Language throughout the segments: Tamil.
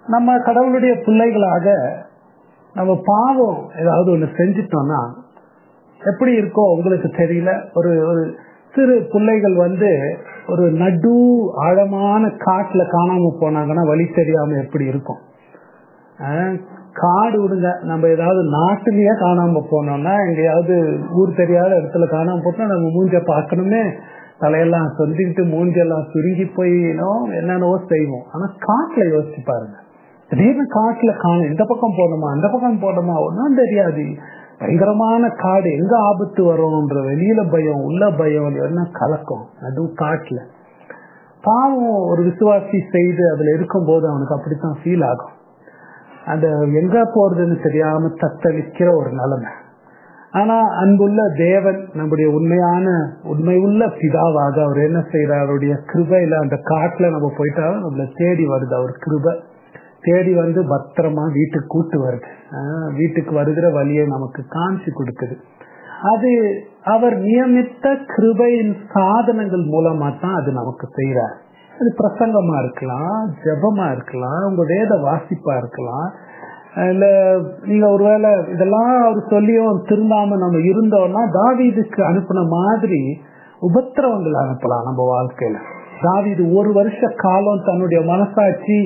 நம்ம கடவுளுடைய பிள்ளைகளாக நம்ம பாவம் ஏதாவது ஒண்ணு செஞ்சிட்டோம்னா எப்படி இருக்கோ உங்களுக்கு தெரியல ஒரு ஒரு சிறு பிள்ளைகள் வந்து ஒரு நடு ஆழமான காட்டுல காணாம போனாங்கன்னா வழி தெரியாம எப்படி இருக்கும் ஆஹ் காடு விடுங்க நம்ம ஏதாவது நாட்டிலேயே காணாம போனோம்னா எங்கேயாவது ஊர் தெரியாத இடத்துல காணாம போட்டா நம்ம மூஞ்ச பார்க்கணுமே தலையெல்லாம் சொந்திக்கிட்டு மூஞ்செல்லாம் சுருங்கி போய் என்னென்னவோ செய்வோம் ஆனா காட்டுல யோசிச்சு பாருங்க திடீர்னு காட்டுல காணும் இந்த பக்கம் போகணுமா அந்த பக்கம் போகணுமா ஒன்றும் தெரியாது பயங்கரமான காடு எங்க ஆபத்து வரும்ன்ற வெளியில பயம் உள்ள பயம் என்ன கலக்கம் அதுவும் காட்டுல பாவம் ஒரு விசுவாசி செய்து அதுல இருக்கும் போது அவனுக்கு அப்படித்தான் ஃபீல் ஆகும் அந்த எங்க போறதுன்னு தெரியாம தத்தளிக்கிற ஒரு நிலைமை ஆனா அன்புள்ள தேவன் நம்முடைய உண்மையான உண்மை உள்ள பிதாவாக அவர் என்ன செய்யறார் அவருடைய கிருபையில அந்த காட்டுல நம்ம போயிட்டாலும் நம்மள தேடி வருது அவர் கிருபை தேடி வந்து பத்திரமா வீட்டுக்கு கூட்டு வருது வீட்டுக்கு வருகிற வழியை நமக்கு காமிச்சு கொடுக்குது அது அவர் நியமித்த கிருபையின் சாதனங்கள் மூலமா தான் அது நமக்கு செய்யறார் அது பிரசங்கமா இருக்கலாம் ஜபமா இருக்கலாம் உங்க வேத வாசிப்பா இருக்கலாம் இல்ல நீங்க ஒருவேளை இதெல்லாம் அவர் சொல்லியும் திருந்தாம நம்ம இருந்தோம்னா தாவீதுக்கு அனுப்பின மாதிரி உபத்திரவங்கள் அனுப்பலாம் நம்ம வாழ்க்கையில தாவீது ஒரு வருஷ காலம் தன்னுடைய மனசாட்சி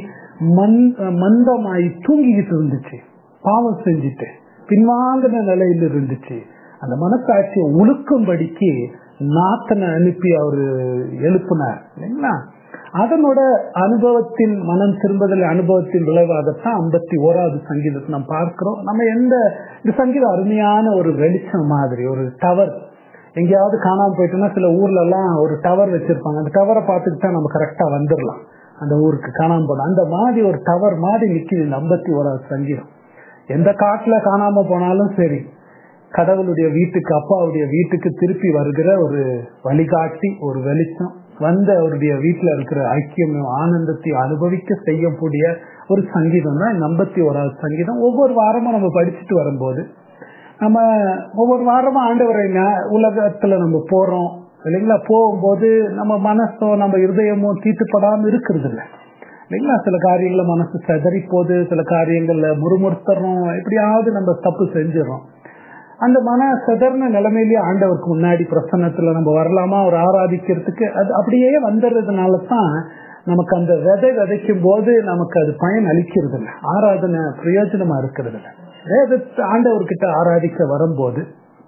மந்தமாயி தூங்கிக்கிட்டு இருந்துச்சு பாவம் செஞ்சுட்டு பின்வாங்கின நிலையில இருந்துச்சு அந்த மனசாட்சியை உழுக்கும்படிக்கு நாத்தனை அனுப்பி அவரு எழுப்பினார் இல்லைங்களா அதனோட அனுபவத்தின் மனம் திரும்புதல் அனுபவத்தின் விளைவாகத்தான் ஐம்பத்தி ஓராவது சங்கீதத்தை நம்ம பார்க்கிறோம் நம்ம எந்த இந்த சங்கீதம் அருமையான ஒரு வெளிச்சம் மாதிரி ஒரு டவர் எங்கேயாவது காணாம போயிட்டோம்னா சில ஊர்ல எல்லாம் ஒரு டவர் வச்சிருப்பாங்க அந்த டவரை பார்த்துட்டு தான் நம்ம கரெக்டா வந்துடலாம் அந்த ஊருக்கு காணாம போனோம் அந்த மாதிரி ஒரு டவர் மாதிரி நிக்குது இந்த ஐம்பத்தி ஓராவது சங்கீதம் எந்த காட்டுல காணாம போனாலும் சரி கடவுளுடைய வீட்டுக்கு அப்பாவுடைய வீட்டுக்கு திருப்பி வருகிற ஒரு வழிகாட்டி ஒரு வெளிச்சம் வந்து அவருடைய வீட்டுல இருக்கிற ஐக்கியமும் ஆனந்தத்தையும் அனுபவிக்க செய்யக்கூடிய ஒரு சங்கீதம் தான் ஐம்பத்தி ஓராவது சங்கீதம் ஒவ்வொரு வாரமும் நம்ம படிச்சுட்டு வரும்போது நம்ம ஒவ்வொரு வாரமும் ஆண்டவரை உலகத்துல நம்ம போறோம் இல்லைங்களா போகும்போது நம்ம மனசோ நம்ம இருதயமோ தீட்டுப்படாம இருக்கிறது இல்லை இல்லைங்களா சில காரியங்கள மனசு செதறி போகுது சில காரியங்கள்ல முறுமுறுத்துறோம் எப்படியாவது நம்ம தப்பு செஞ்சிடறோம் அந்த மன செதர்ன நிலைமையிலேயே ஆண்டவருக்கு முன்னாடி பிரசன்னத்துல நம்ம வரலாமா அவர் ஆராதிக்கிறதுக்கு அது அப்படியே வந்துடுறதுனால தான் நமக்கு அந்த விதை விதைக்கும் போது நமக்கு அது பயன் அளிக்கிறது இல்லை ஆராதனை பிரயோஜனமா இருக்கிறது இல்லை வேதத்தை ஆண்டவர்கிட்ட ஆராதிக்க வரும்போது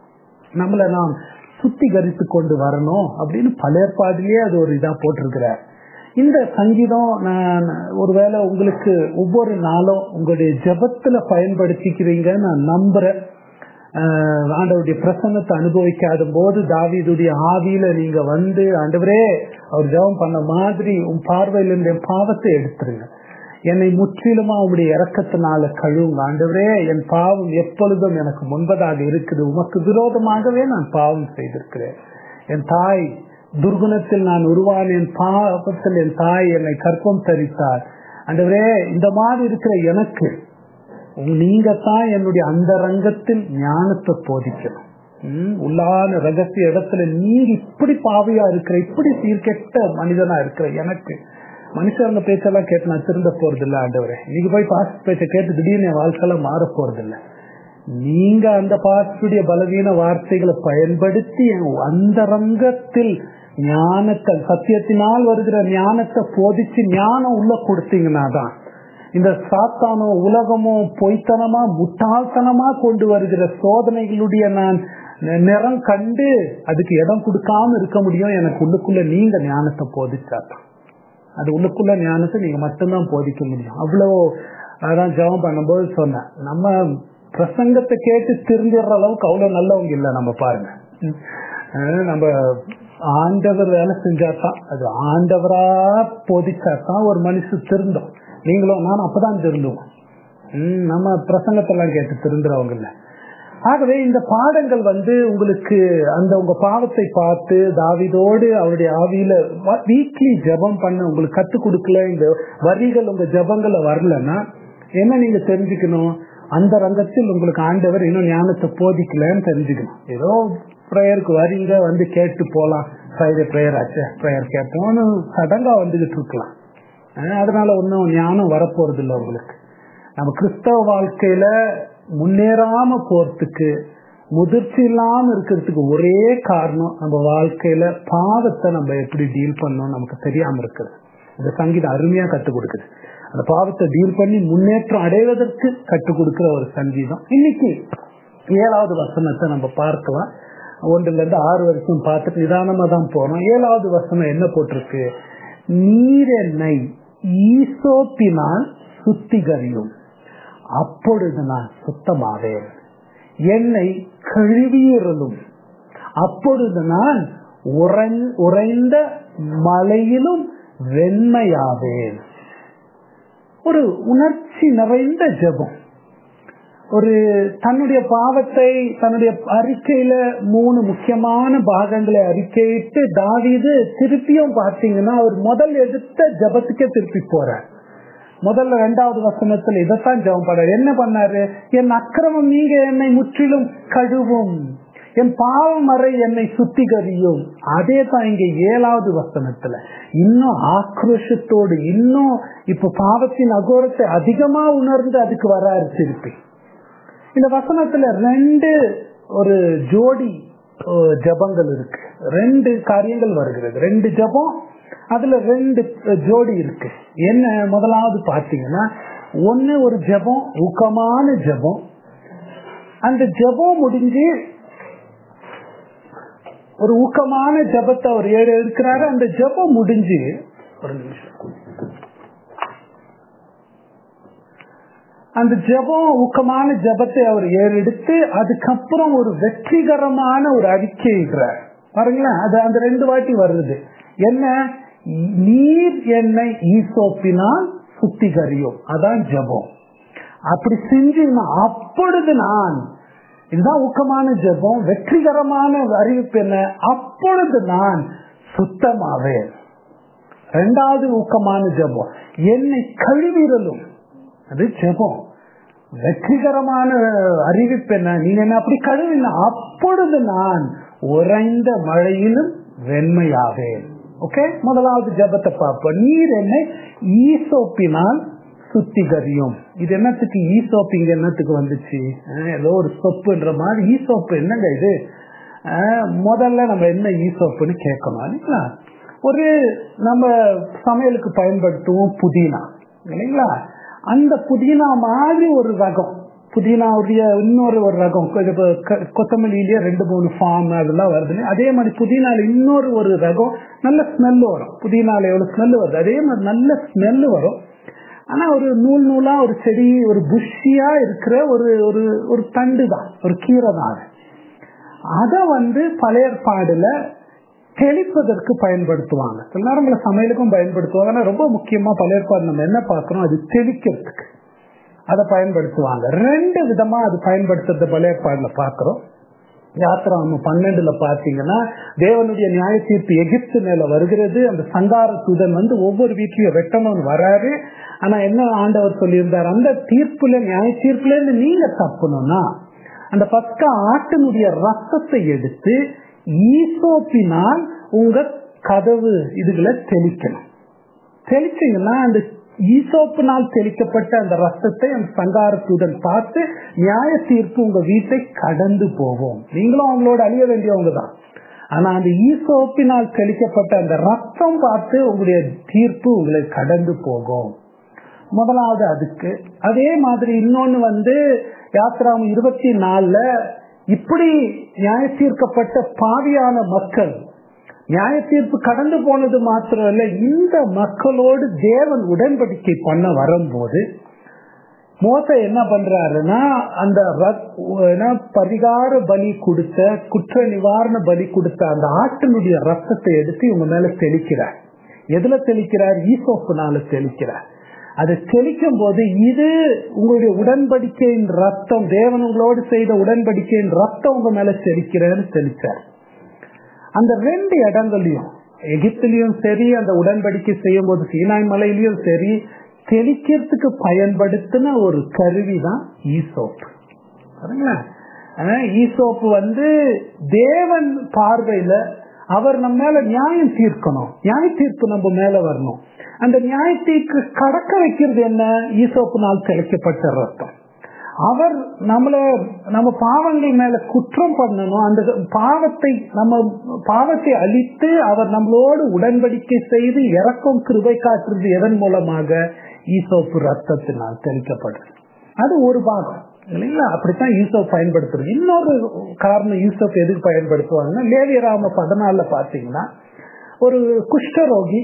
நம்மளை நாம் சுத்திகரித்து கொண்டு வரணும் அப்படின்னு பழையற்பாடிலேயே அது ஒரு இதா போட்டிருக்கிறார் இந்த சங்கீதம் நான் ஒருவேளை உங்களுக்கு ஒவ்வொரு நாளும் உங்களுடைய ஜபத்துல பயன்படுத்திக்கிறீங்கன்னு நான் நம்புறேன் ஆண்டவருடைய பிரசன்னத்தை அனுபவிக்காத போது தாவிதுடைய ஆவியில நீங்க வந்து ஆண்டவரே அவர் ஜபம் பண்ண மாதிரி உன் பார்வையில இருந்த பாவத்தை எடுத்துருங்க என்னை முற்றிலுமா உங்களுடைய இறக்கத்தினால கழுவுங்க ஆண்டவரே என் பாவம் எப்பொழுதும் எனக்கு முன்பதாக இருக்குது உமக்கு விரோதமாகவே நான் பாவம் செய்திருக்கிறேன் என் தாய் துர்குணத்தில் நான் உருவான என் பாவத்தில் என் தாய் என்னை கற்பம் தரித்தார் ஆண்டவரே இந்த மாதிரி இருக்கிற எனக்கு நீங்க தான் என்னுடைய அந்த ரங்கத்தில் ஞானத்தை போதிக்கணும் உள்ளான ரகசிய இடத்துல நீங்க இப்படி பாவையா இருக்கிற இப்படி சீர்கெட்ட மனிதனா இருக்கிற எனக்கு மனுஷங்க பேச்செல்லாம் கேட்டு நான் திருந்த போறது இல்ல ஆண்டவரே நீங்க போய் பாஸ்ட் பேச்ச கேட்டு திடீர்னு என் வாழ்க்கையெல்லாம் மாற போறது இல்ல நீங்க அந்த பாஸ்டுடைய பலவீன வார்த்தைகளை பயன்படுத்தி அந்த ரங்கத்தில் ஞானத்தை சத்தியத்தினால் வருகிற ஞானத்தை போதிச்சு ஞானம் உள்ள கொடுத்தீங்கன்னா தான் இந்த சாத்தானோ உலகமோ பொய்த்தனமா முட்டாள்தனமா கொண்டு வருகிற சோதனைகளுடைய நான் நிறம் கண்டு அதுக்கு இடம் கொடுக்காம இருக்க முடியும் எனக்கு உள்ளுக்குள்ள நீங்க ஞானத்தை போதிச்சாதான் அது உள்ளுக்குள்ள ஞானத்தை நீங்க மட்டும்தான் போதிக்க முடியும் அவ்வளவு அதான் ஜபம் பண்ணும்போது சொன்னேன் நம்ம பிரசங்கத்தை கேட்டு திருந்திடுற அளவுக்கு அவ்வளவு நல்லவங்க இல்லை நம்ம பாருங்க நம்ம ஆண்டவர் வேலை செஞ்சாதான் அது ஆண்டவரா போதிச்சாதான் ஒரு மனுஷன் திருந்தோம் நீங்களும் நான் அப்பதான் திருந்துவோம் நம்ம பிரசங்கத்தெல்லாம் கேட்டு திருந்துறவங்க இல்ல ஆகவே இந்த பாடங்கள் வந்து உங்களுக்கு அந்த உங்க பாவத்தை பார்த்து தாவிதோடு அவருடைய ஆவியில வீக்லி ஜபம் பண்ண உங்களுக்கு கத்து கொடுக்கல இந்த வரிகள் உங்க ஜபங்கள்ல வரலன்னா என்ன நீங்க தெரிஞ்சுக்கணும் அந்த ரங்கத்தில் உங்களுக்கு ஆண்டவர் இன்னும் ஞானத்தை போதிக்கலன்னு தெரிஞ்சுக்கணும் ஏதோ ப்ரேயருக்கு வரீங்க வந்து கேட்டு போலாம் ஃப்ரைடே ப்ரேயர் ஆச்சு ப்ரேயர் கேட்டோம்னு சடங்கா வந்துகிட்டு இருக்கலாம் அஹ் அதனால ஒன்றும் ஞானம் வரப்போறது இல்லை உங்களுக்கு நம்ம கிறிஸ்தவ வாழ்க்கையில முன்னேறாம போறதுக்கு முதிர்ச்சி இல்லாம இருக்கிறதுக்கு ஒரே காரணம் நம்ம வாழ்க்கையில பாவத்தை நம்ம எப்படி டீல் பண்ணணும் நமக்கு தெரியாம இருக்குது இந்த சங்கீதம் அருமையா கற்றுக் கொடுக்குது அந்த பாவத்தை டீல் பண்ணி முன்னேற்றம் அடைவதற்கு கற்றுக் கொடுக்கிற ஒரு சங்கீதம் இன்னைக்கு ஏழாவது வசனத்தை நம்ம பார்க்கலாம் ஒன்றுல இருந்து ஆறு வரைக்கும் பார்த்துட்டு நிதானமா தான் போறோம் ஏழாவது வசனம் என்ன போட்டிருக்கு நீர் என்னை ஈசோப்பினால் சுத்திகரியும் அப்பொழுது நான் சுத்தமாவேன் என்னை கழுவியிருளும் அப்பொழுது நான் உறைந்- உறைந்த மலையிலும் வெண்மையாவேன் ஒரு உணர்ச்சி நிறைந்த ஜெபம் ஒரு தன்னுடைய பாவத்தை தன்னுடைய அறிக்கையில மூணு முக்கியமான பாகங்களை அறிக்கையிட்டு தாவீது திருப்பியும் பார்த்தீங்கன்னா அவர் முதல் எடுத்த ஜபத்துக்கே திருப்பி போறார் முதல்ல ரெண்டாவது வசனத்துல இதைத்தான் ஜெபம் பண்ணாரு என்ன பண்ணாரு என் அக்கிரமம் நீங்க என்னை முற்றிலும் கழுவும் என் பாவம் அறை என்னை சுத்திகரியும் அதே தான் இங்க ஏழாவது வசனத்துல இன்னும் ஆக்ரோஷத்தோடு இன்னும் இப்ப பாவத்தின் அகோரத்தை அதிகமா உணர்ந்து அதுக்கு வராரு திருப்பி இந்த வசனத்துல ரெண்டு ஒரு ஜோடி அஹ், ஜபங்கள் இருக்கு ரெண்டு காரியங்கள் வருகிறது ரெண்டு ஜபம் அதுல ரெண்டு அஹ், ஜோடி இருக்கு என்ன முதலாவது பாத்தீங்கன்னா ஒண்ணு ஒரு ஜபம் ஊக்கமான ஜபம் அந்த ஜபம் முடிஞ்சு ஒரு ஊக்கமான ஜபத்தை அவர் ஏழு எடுக்கிறாரு அந்த ஜபம் முடிஞ்சு ஒரு நிமிஷம் அந்த ஜெபம் ஊக்கமான ஜெபத்தை அவர் ஏறெடுத்து அதுக்கப்புறம் ஒரு வெற்றிகரமான ஒரு அறிக்கை இருக்கிறார் பாருங்களேன் அது அந்த ரெண்டு வாட்டி வருது என்ன நீர் என்னை ஈசோப்பினால் சுத்திகரியும் அதான் ஜெபம் அப்படி செஞ்சீங்கன்னா அப்பொழுது நான் இதுதான் ஊக்கமான ஜெபம் வெற்றிகரமான அறிவிப்பு என்ன அப்பொழுது நான் சுத்தமாவேன் ரெண்டாவது ஊக்கமான ஜெபம் என்னை கழுவிரலும் அது ஜெபம் வெற்றிகரமான அறிவிப்பு என்ன நீங்க என்ன அப்படி கழுவின அப்பொழுது நான் உறைந்த மழையிலும் வெண்மையாவேன் ஓகே முதலாவது ஜெபத்தை பார்ப்போம் நீர் என்னை ஈசோப்பினால் சுத்திகரியும் இது என்னத்துக்கு ஈசோப்பு இங்க என்னத்துக்கு வந்துச்சு அஹ் ஏதோ ஒரு சொப்புன்ற மாதிரி ஈசோப்பு என்னங்க இது அஹ் முதல்ல நம்ம என்ன ஈசோப்புன்னு கேட்கணும் இல்லைங்களா ஒரு நம்ம சமையலுக்கு பயன்படுத்துவோம் புதினா இல்லைங்களா அந்த புதினா மாதிரி ஒரு ரகம் புதினாவுடைய இன்னொரு ஒரு ரகம் கொ- இப்ப க- கொத்தமல்லியிலேயே ரெண்டு மூணு ஃபார்ம் அதெல்லாம் வருது இல்லையா? அதே மாதிரி புதினால இன்னொரு ஒரு ரகம் நல்ல ஸ்மெல் வரும் புதினால எவ்வளவு ஸ்மெல் வருது அதே மாதிரி நல்ல ஸ்மெல் வரும் ஆனா ஒரு நூல் நூலா ஒரு செடி ஒரு புஷ்ஷியா இருக்கிற ஒரு ஒரு ஒரு தண்டு தான் ஒரு கீரை தான் அது. அத வந்து பழைய ஏற்பாடுல தெளிப்பதற்கு பயன்படுத்துவாங்க சில நேரங்கள சமையலுக்கும் பயன்படுத்துவாங்க ஆனா ரொம்ப முக்கியமா பழைய ஏற்பாடு நம்ம என்ன பார்க்கிறோம் அது தெளிக்கிறதுக்கு அதை பயன்படுத்துவாங்க ரெண்டு விதமா அது பயன்படுத்துறது பழைய ஏற்பாடுல பார்க்கிறோம் யாத்திராம பன்னெண்டுல பாத்தீங்கன்னா தேவனுடைய நியாய தீர்ப்பு எகிப்து மேல வருகிறது அந்த சங்கார தூதன் வந்து ஒவ்வொரு வீட்லயும் வெட்டணும்னு வராரு ஆனா என்ன ஆண்டவர் சொல்லியிருந்தார் அந்த தீர்ப்புல நியாய தீர்ப்புல இருந்து நீங்க தப்பணும்னா அந்த பக்க ஆட்டினுடைய ரத்தத்தை எடுத்து ஈசோப்பினால் உங்க கதவு இதுகளை தெளிக்கணும் தெளிச்சீங்கன்னா அந்த ஈசோப்பினால் தெளிக்கப்பட்ட அந்த ரத்தத்தை அந்த சங்காரத்துடன் பார்த்து நியாய தீர்ப்பு உங்க வீட்டை கடந்து போகும் நீங்களும் அவங்களோட அழிய வேண்டியவங்க தான் ஆனா அந்த ஈசோப்பினால் தெளிக்கப்பட்ட அந்த ரத்தம் பார்த்து உங்களுடைய தீர்ப்பு உங்களை கடந்து போகும் முதலாவது அதுக்கு அதே மாதிரி இன்னொன்னு வந்து யாத்திராம் இருபத்தி நாலுல இப்படி நியாய தீர்க்கப்பட்ட பாவியான மக்கள் நியாய தீர்ப்பு கடந்து போனது மாத்திரம் இல்ல இந்த மக்களோடு தேவன் உடன்படிக்கை பண்ண வரும்போது மோச என்ன பண்றாருன்னா அந்த ரத்- என்ன, பரிகார பலி கொடுத்த குற்ற நிவாரண பலி கொடுத்த அந்த ஆட்டினுடைய ரத்தத்தை எடுத்து இவங்க மேல தெளிக்கிறார் எதுல தெளிக்கிறார் ஈசோப்புனால தெளிக்கிறார் அதை தெளிக்கும் போது இது உங்களுடைய உடன்படிக்கையின் ரத்தம் தேவன் உங்களோடு செய்த உடன்படிக்கையின் ரத்தம் உங்க மேல தெளிக்கிறேன்னு தெளிச்சார் அந்த ரெண்டு இடங்களையும் எகிப்திலையும் சரி அந்த உடன்படிக்கை செய்யும் போது சீனாய் மலையிலயும் சரி தெளிக்கிறதுக்கு பயன்படுத்தின ஒரு கருவி தான் ஈசோப் பாருங்களேன் ஆனா, ஈசோப்பு வந்து தேவன் பார்வையில அவர் நம்ம மேல நியாயம் தீர்க்கணும் நியாய தீர்ப்பு நம்ம மேல வரணும் அந்த நியாயத்தீர்க்கு கடக்க வைக்கிறது என்ன ஈசோப்பினால் தெளிக்கப்பட்ட ரத்தம் அவர் நம்மள நம்ம பாவங்கள் மேல குற்றம் பண்ணணும் அந்த பாவத்தை நம்ம பாவத்தை அழித்து அவர் நம்மளோடு உடன்படிக்கை செய்து இறக்கும் கிருபை காட்டுறது எதன் மூலமாக ஈசோப்பு ரத்தத்தினால் தெளிக்கப்படுது அது ஒரு பாகம் இல்லைங்களா அப்படித்தான் ஈசோப் பயன்படுத்துறது இன்னொரு காரணம் ஈசோப் எதுக்கு பயன்படுத்துவாங்கன்னா லேவியராம பதினாலுல பாத்தீங்கன்னா ஒரு குஷ்டரோகி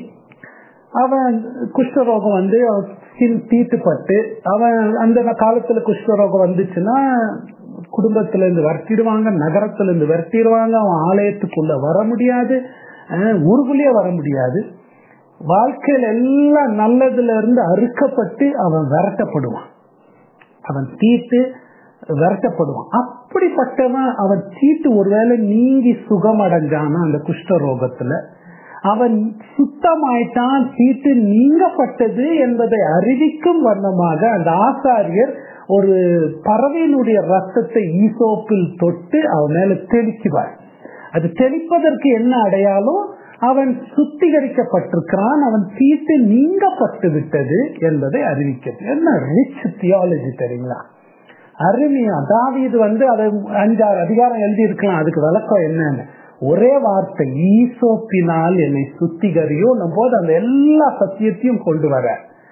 அவன் குஷ்டரோகம் வந்து தீட்டுப்பட்டு அவன் அந்த காலத்துல குஷ்டரோகம் வந்துச்சுன்னா குடும்பத்துல இருந்து விரட்டிடுவாங்க நகரத்துல இருந்து விரட்டிடுவாங்க அவன் ஆலயத்துக்குள்ள வர முடியாது ஊருக்குள்ளேயே வர முடியாது வாழ்க்கையில எல்லாம் நல்லதுல இருந்து அறுக்கப்பட்டு அவன் விரட்டப்படுவான் அவன் தீட்டு விரட்டப்படுவான் அப்படிப்பட்டவன் அவன் தீட்டு ஒருவேளை நீங்கி சுகம் அடைஞ்சானா அந்த குஷ்டரோகத்துல அவன் சுத்தமாயிட்டான் தீட்டு நீங்கப்பட்டது என்பதை அறிவிக்கும் வண்ணமாக அந்த ஆசாரியர் ஒரு பறவையினுடைய ரத்தத்தை ஈசோப்பில் தொட்டு அவன் மேல தெளிக்குவார் அது தெளிப்பதற்கு என்ன அடையாளம் அவன் சுத்திகரிக்கப்பட்டிருக்கிறான் அவன் தீட்டு நீங்கப்பட்டு விட்டது என்பதை அறிவிக்கிறது என்ன ரிச் தியாலஜி தெரியுங்களா அருமையா தாவீது வந்து அதை அஞ்சாறு அதிகாரம் எழுதி இருக்கலாம் அதுக்கு விளக்கம் என்னன்னு ஒரே வார்த்தை ஈசோப்பினால் என்னை சுத்திகரியும் போது அந்த எல்லா சத்தியத்தையும் கொண்டு வர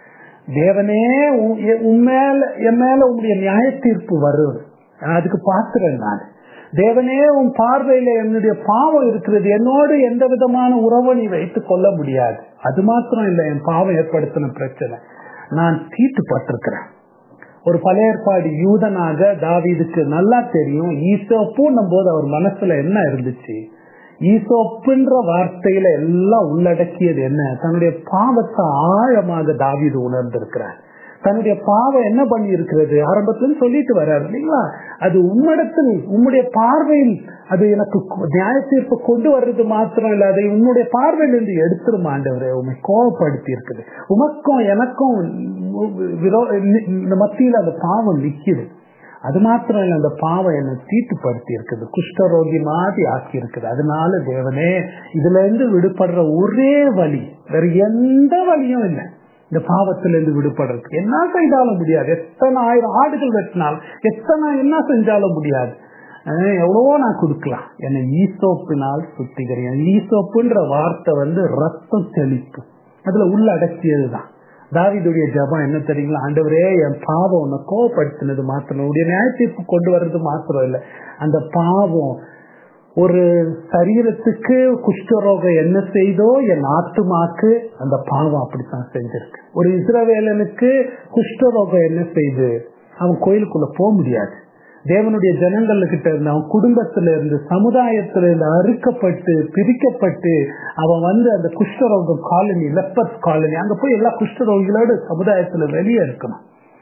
தேவனே உண்மையில என் மேல உங்களுடைய நியாய தீர்ப்பு வருவது அதுக்கு பாத்துறேன் நான் தேவனே உன் பார்வையில என்னுடைய பாவம் இருக்கிறது என்னோடு எந்த விதமான உறவை நீ வைத்துக் கொள்ள முடியாது அது மாத்திரம் இல்லை என் பாவம் ஏற்படுத்தின பிரச்சனை நான் தீட்டுப்பட்டிருக்கிறேன் ஒரு பழைய ஏற்பாடு யூதனாக தாவீதுக்கு நல்லா தெரியும் ஈசோப்புன்னும் போது அவர் மனசுல என்ன இருந்துச்சு ஈசோப்புன்ற வார்த்தையில எல்லாம் உள்ளடக்கியது என்ன தன்னுடைய பாவத்தை ஆழமாக தாவீது உணர்ந்திருக்கிறார் தன்னுடைய பாவம் என்ன பண்ணி இருக்கிறது ஆரம்பத்துல சொல்லிட்டு வர்றாரு இல்லைங்களா அது உம்மிடத்தில் உம்முடைய பார்வையில் அது எனக்கு நியாய தீர்ப்பு கொண்டு வர்றது மாத்திரம் இல்ல அதை உன்னுடைய பார்வையில இருந்து எடுத்துரும் ஆண்டவரே உண்மை கோபப்படுத்தி இருக்குது உமக்கும் எனக்கும் மத்தியில் அந்த பாவம் நிக்குது அது மாத்திரம் இல்ல அந்த பாவம் என்னை தீட்டுப்படுத்தி இருக்குது குஷ்டரோகி மாதிரி ஆக்கி இருக்குது அதனால தேவனே இதுல இருந்து விடுபடுற ஒரே வழி வேற எந்த வழியும் இல்லை இந்த பாவத்திலிருந்து விடுபடுறதுக்கு என்ன செய்தாலும் முடியாது எத்தனை ஆயிரம் ஆடுகள் வெட்டினாலும் எத்தனை என்ன செஞ்சாலும் முடியாது எவ்வளவோ நான் கொடுக்கலாம் என்னை ஈசோப்பினால் சுத்திகரியும் ஈசோப்புன்ற வார்த்தை வந்து ரத்தம் தெளிப்பு அதுல உள்ள அடக்கியதுதான் தாவிதுடைய ஜபம் என்ன தெரியுங்களா ஆண்டவரே என் பாவம் உன்னை கோவப்படுத்தினது மாத்திரம் உடைய நியாயத்தீர்ப்பு கொண்டு வர்றது மாத்திரம் இல்லை அந்த பாவம் ஒரு சரீரத்துக்கு குஷ்டரோகம் என்ன செய்தோ என் ஆத்துமாக்கு அந்த பாவம் அப்படித்தான் செஞ்சிருக்கு ஒரு இஸ்ரவேலனுக்கு குஷ்டரோகம் என்ன செய்து அவன் கோயிலுக்குள்ள போக முடியாது தேவனுடைய ஜனங்கள் கிட்ட இருந்து அவன் குடும்பத்துல இருந்து சமுதாயத்துல இருந்து அறுக்கப்பட்டு பிரிக்கப்பட்டு அவன் வந்து அந்த குஷ்டரோகம் காலனி லெப்பர்ஸ் காலனி அங்க போய் எல்லா குஷ்டரோகிகளோடு சமுதாயத்துல வெளியே இருக்கணும்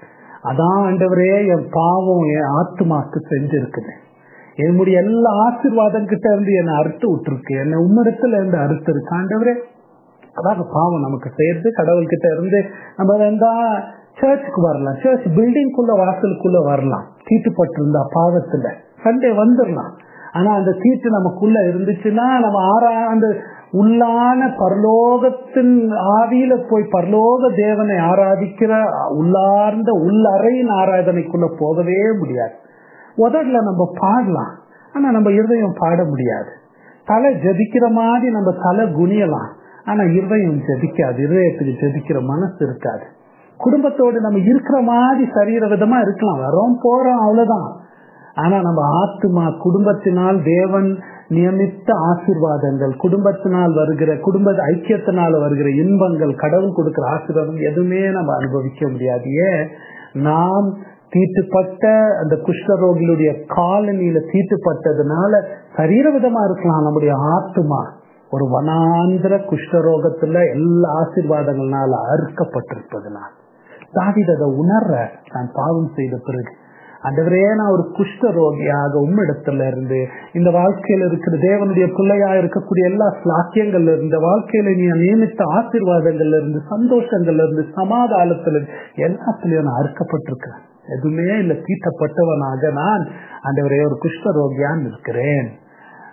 அதான் ஆண்டவரே என் பாவம் என் ஆத்துமாக்கு செஞ்சிருக்குது என்னுடைய எல்லா ஆசீர்வாதம் கிட்ட இருந்து என்னை அறுத்து விட்டுருக்கு என்னை உம்மிடத்துல இருந்து அறுத்து இருக்கு ஆண்டவரே அதாவது பாவம் நமக்கு செய்யறது கடவுள் கிட்ட இருந்து நம்ம இருந்தா சர்ச்சுக்கு வரலாம் சர்ச் பில்டிங்குள்ள வாசலுக்குள்ள வரலாம் தீட்டுப்பட்டிருந்தா பாவத்துல சண்டே வந்துடலாம் ஆனா அந்த தீட்டு நமக்குள்ள இருந்துச்சுன்னா நம்ம ஆறா அந்த உள்ளான பரலோகத்தின் ஆவியில போய் பரலோக தேவனை ஆராதிக்கிற உள்ளார்ந்த உள்ளறையின் ஆராதனைக்குள்ள போகவே முடியாது உதடல நம்ம பாடலாம் ஆனா நம்ம இருதயம் பாட முடியாது தலை ஜபிக்கிற மாதிரி நம்ம தலை குனியலாம் ஆனா இருதயம் ஜபிக்காது இருதயத்துக்கு ஜபிக்கிற மனசு இருக்காது குடும்பத்தோடு நம்ம இருக்கிற மாதிரி சரீர விதமா இருக்கலாம் வரோம் போறோம் அவ்வளவுதான் ஆனா நம்ம ஆத்மா குடும்பத்தினால் தேவன் நியமித்த ஆசிர்வாதங்கள் குடும்பத்தினால் வருகிற குடும்ப ஐக்கியத்தினால் வருகிற இன்பங்கள் கடவுள் கொடுக்கிற ஆசீர்வாதம் எதுவுமே நம்ம அனுபவிக்க முடியாது ஏன் நாம் தீட்டுப்பட்ட அந்த குஷ்டரோகிகளுடைய காலனியில தீட்டுப்பட்டதுனால சரீர விதமா இருக்கலாம் நம்முடைய ஆத்மா ஒரு வனாந்திர குஷ்டரோகத்துல எல்லா ஆசீர்வாதங்கள்னால அறுக்கப்பட்டிருப்பதுனால் தாவித அதை உணர்ற நான் பாவம் செய்த பிறகு அந்தவரே நான் ஒரு குஷ்ட ரோகியாக உம்மிடத்துல இருந்து இந்த வாழ்க்கையில இருக்கிற தேவனுடைய பிள்ளையா இருக்கக்கூடிய எல்லா சாக்கியங்கள்ல இருந்து வாழ்க்கையில நீ நியமித்த ஆசீர்வாதங்கள்ல இருந்து சந்தோஷங்கள்ல இருந்து சமாதானத்துல இருந்து எல்லாத்துலயும் நான் அறுக்கப்பட்டிருக்கிறேன் எதுவுமே இல்ல தீட்டப்பட்டவனாக நான் அந்தவரே ஒரு குஷ்ட ரோகியான் இருக்கிறேன்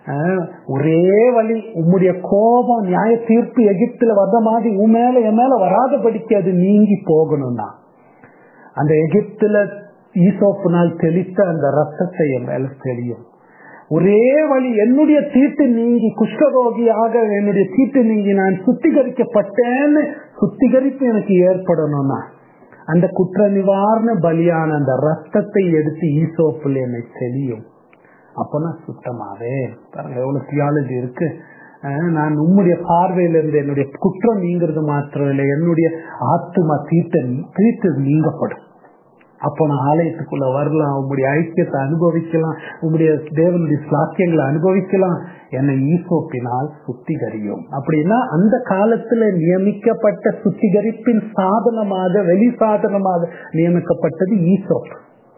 அஹ், ஒரே வழி உம்முடைய கோபம் நியாய தீர்ப்பு எகிப்துல வந்த மாதிரி உன் மேல என் மேல வராதபடிக்கு அது நீங்கி போகணும்னா அந்த எகிப்துல ஈசோப்பினால் தெளித்த அந்த ரத்தத்தை என் மேல தெரியும் ஒரே வழி என்னுடைய தீட்டு நீங்கி குஷ்டரோகியாக என்னுடைய தீட்டு நீங்கி நான் சுத்திகரிக்கப்பட்டேன்னு சுத்திகரிப்பு எனக்கு ஏற்படணும்னா அந்த குற்ற நிவாரண பலியான அந்த ரத்தத்தை எடுத்து ஈசோப்பில் என்னை தெளியும் அப்ப நான் சுத்தமாவே பாருங்க எவ்வளவு தியாலஜி இருக்கு அஹ் நான் உம்முடைய பார்வையில இருந்து என்னுடைய குற்றம் நீங்கிறது மாத்திரம் இல்லை என்னுடைய ஆத்மா தீட்ட தீட்டு நீங்கப்படும் அப்போ நான் ஆலயத்துக்குள்ள வரலாம் உங்களுடைய ஐக்கியத்தை அனுபவிக்கலாம் உங்களுடைய தேவனுடைய சாக்கியங்களை அனுபவிக்கலாம் என்னை ஈசோப்பினால் சுத்திகரியும் அப்படின்னா அந்த காலத்துல நியமிக்கப்பட்ட சுத்திகரிப்பின் சாதனமாக வெளி சாதனமாக நியமிக்கப்பட்டது ஈசோப்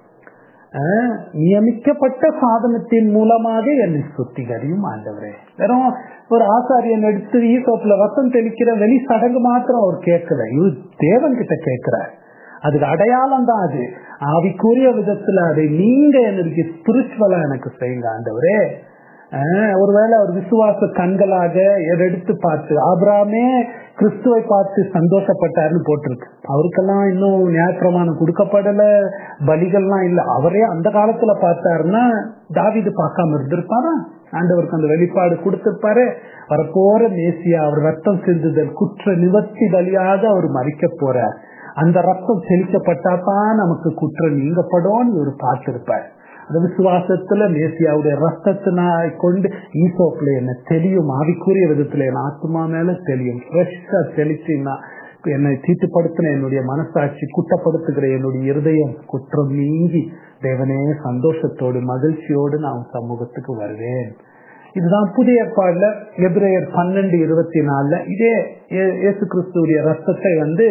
அஹ், நியமிக்கப்பட்ட சாதனத்தின் மூலமாக என்னை சுத்திகரியும் ஆண்டவரே வெறும் ஒரு ஆசாரியன் எடுத்து ஈசோப்ல ரத்தம் தெளிக்கிற வெளி சடங்கு மாத்திரம் அவர் கேட்கல இவர் தேவன் கிட்ட கேட்கிறார் அதுக்கு அடையாளம் தான் அது ஆவிக்குரிய விதத்துல அதை நீங்க எனக்கு ஸ்பிரிச்சுவலா எனக்கு செய்யுங்க ஆண்டவரே ஆஹ், ஒருவேளை அவர் விசுவாச கண்களாக எதை எடுத்து பார்த்து ஆபிராமே கிறிஸ்துவை பார்த்து சந்தோஷப்பட்டாருன்னு போட்டிருக்கு அவருக்கெல்லாம் இன்னும் நியாயப்பிரமாணம் கொடுக்கப்படல பலிகள்லாம் இல்ல அவரே அந்த காலத்துல பார்த்தாருன்னா தாவீது பார்க்காம இருந்திருப்பாரா ஆண்டவருக்கு அந்த வெளிப்பாடு கொடுத்திருப்பாரு வரப்போற மேசியா அவர் ரத்தம் சிந்துதல் குற்ற நிவர்த்தி பலியாக அவர் மறிக்க போறார் அந்த ரத்தம் செலுத்தப்பட்டாதான் நமக்கு குற்றம் நீங்கப்படும் இவர் பார்த்திருப்பார் அந்த விசுவாசத்துல மேசியாவுடைய ரத்தத்தினாய் கொண்டு ஈசோப்ல என்ன தெரியும் ஆவிக்குரிய விதத்துல என் ஆத்மா மேல தெரியும் ஃப்ரெஷ்ஷா தெளிச்சுன்னா என்னை தீட்டுப்படுத்தின என்னுடைய மனசாட்சி குட்டப்படுத்துகிற என்னுடைய இருதயம் குற்றம் நீங்கி தேவனே சந்தோஷத்தோடு மகிழ்ச்சியோடு நான் உன் சமூகத்துக்கு வருவேன் இதுதான் புதிய ஏற்பாடுல எபிரேயர் பன்னெண்டு இருபத்தி நாலுல இதே இயே- இயேசு கிறிஸ்துடைய ரத்தத்தை வந்து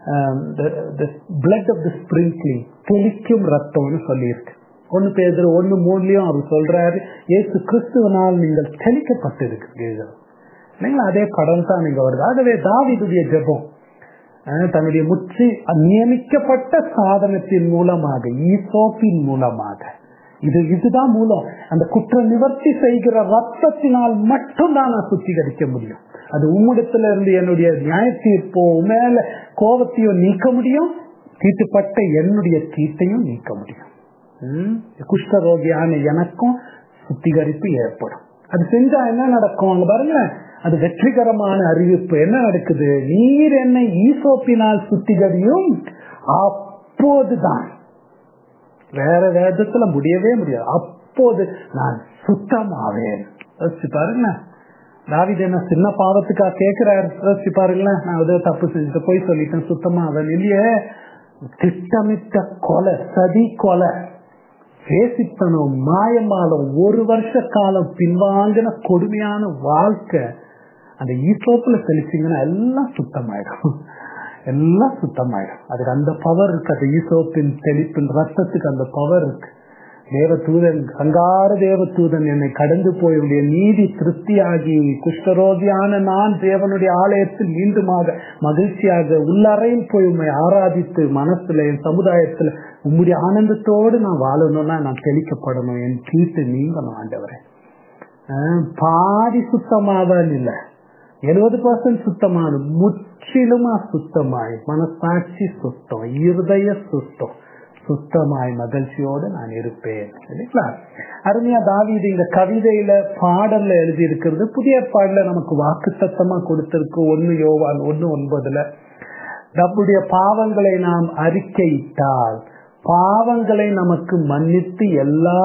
பிளட் ஆஃப் த ஸ்பிரிங்க்லிங் தெளிக்கும் ரத்தம்னு சொல்லியிருக்கு ஒன்னு பேதர் ஒன்னு மூணுலயும் அவர் சொல்றாரு இயேசு கிறிஸ்துவனால் நீங்கள் தெளிக்கப்பட்டிருக்கிறீர்கள் இல்லைங்களா அதே கடன் தான் நீங்க வருது ஆகவே தாவிதுடைய ஜெபம் அஹ், தன்னுடைய முற்றி நியமிக்கப்பட்ட சாதனத்தின் மூலமாக ஈசோப்பின் மூலமாக இது இதுதான் மூலம் அந்த குற்ற நிவர்த்தி செய்கிற ரத்தத்தினால் மட்டும்தான் நான் சுத்திகரிக்க முடியும் அது உம்மிடத்துல இருந்து என்னுடைய நியாய தீர்ப்போ மேல கோபத்தையோ நீக்க முடியும் தீட்டுப்பட்ட என்னுடைய தீட்டையும் நீக்க முடியும் ம், குஷ்டரோகியான எனக்கும் சுத்திகரிப்பு ஏற்படும் அது செஞ்சா என்ன நடக்கும் அங்க பாருங்க அது வெற்றிகரமான அறிவிப்பு என்ன நடக்குது நீர் என்னை ஈசோப்பினால் சுத்திகரியும் அப்போதுதான் வேற வேதத்துல முடியவே முடியாது அப்போது நான் சுத்தமாவேன் யோசிச்சு பாருங்க தாவிது என்ன சின்ன பாவத்துக்கா கேட்கிறாரு யோசிச்சு பாருங்களேன் நான் ஏதோ தப்பு செஞ்சுட்டு போய் சொல்லிட்டேன் சுத்தமாவேன் இல்லையே திட்டமிட்ட கொலை சதி கொலை பேசித்தனம் மாயமாலம் ஒரு வருஷ காலம் பின்வாங்கின கொடுமையான வாழ்க்கை அந்த ஈசோப்புல தெளிச்சிங்கன்னா எல்லாம் சுத்தமாயிடும் எல்லாம் சுத்தமாயிடும் அதுக்கு அந்த பவர் இருக்கு அந்த ஈசோப்பின் தெளிப்பின் ரத்தத்துக்கு அந்த பவர் இருக்கு தேவதூதன் சங்கார தேவதூதன் என்னை கடந்து போய் உடைய நீதி திருப்தியாகி குஷ்டரோகியான நான் தேவனுடைய ஆலயத்தில் மீண்டுமாக மகிழ்ச்சியாக உள்ளறையில் போய் உண்மை ஆராதித்து மனசுல என் சமுதாயத்துல உம்முடைய ஆனந்தத்தோடு நான் வாழணும்னா நான் தெளிக்கப்படணும் என் கீட்டு நீங்கணும் ஆண்டவரே ஆஹ் பாதி சுத்தமாவன் இல்ல எழுபது பர்சன்ட் சுத்தமான முற்றிலுமா சுத்தமாய் மனசாட்சி சுத்தம் இருதய சுத்தம் சுத்தமாய் மகிழ்ச்சியோடு நான் இருப்பேன் இல்லைங்களா அருமையா தாவீது இந்த கவிதையில பாடல்ல எழுதி இருக்கிறது புதிய பாடல நமக்கு வாக்கு சத்தமா கொடுத்திருக்கு ஒன்னு யோவான் ஒன்னு ஒன்பதுல நம்முடைய பாவங்களை நாம் அறிக்கையிட்டால் பாவங்களை நமக்கு மன்னித்து எல்லா